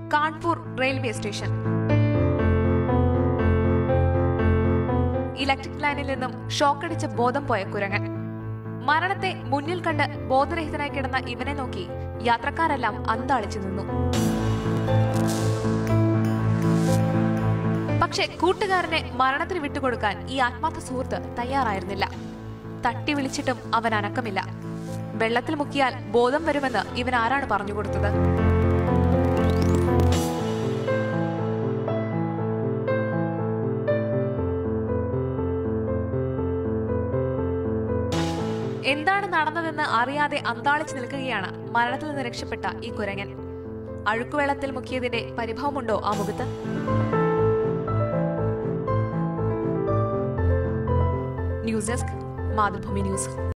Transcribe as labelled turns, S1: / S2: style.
S1: Kanpur railway station electric ലൈനിൽ നിന്നും ഷോക്കടിച്ച് ബോധം പോയ കുരങ്ങൻ മരണത്തെ മുന്നിൽ കണ്ട് ബോധരഹിതനായി കിടന്ന ഇവനെ നോക്കി യാത്രക്കാരെല്ലാം അന്താളിച്ചു നിന്നു പക്ഷെ കൂട്ടുകാരനെ മരണത്തിന് വിട്ടുകൊടുക്കാൻ ഈ ആത്മാർത്ഥ സുഹൃത്ത് തയ്യാറായിരുന്നില്ല തട്ടി വിളിച്ചിട്ടും അവൻ അനക്കമില്ല വെള്ളത്തിൽ മുക്കിയാൽ ബോധം വരുമെന്ന് ഇവൻ ആരാണ് പറഞ്ഞു കൊടുത്തത് എന്താണ് നടന്നതെന്ന് അറിയാതെ അന്താളിച്ചു നിൽക്കുകയാണ് മരണത്തിൽ നിന്ന് രക്ഷപ്പെട്ട ഈ കുരങ്ങൻ അഴുക്കുവെള്ളത്തിൽ മുക്കിയതിന്റെ പരിഭവമുണ്ടോ ആ മുഖത്ത് ന്യൂസ് ഡെസ്ക് മാതൃഭൂമി ന്യൂസ്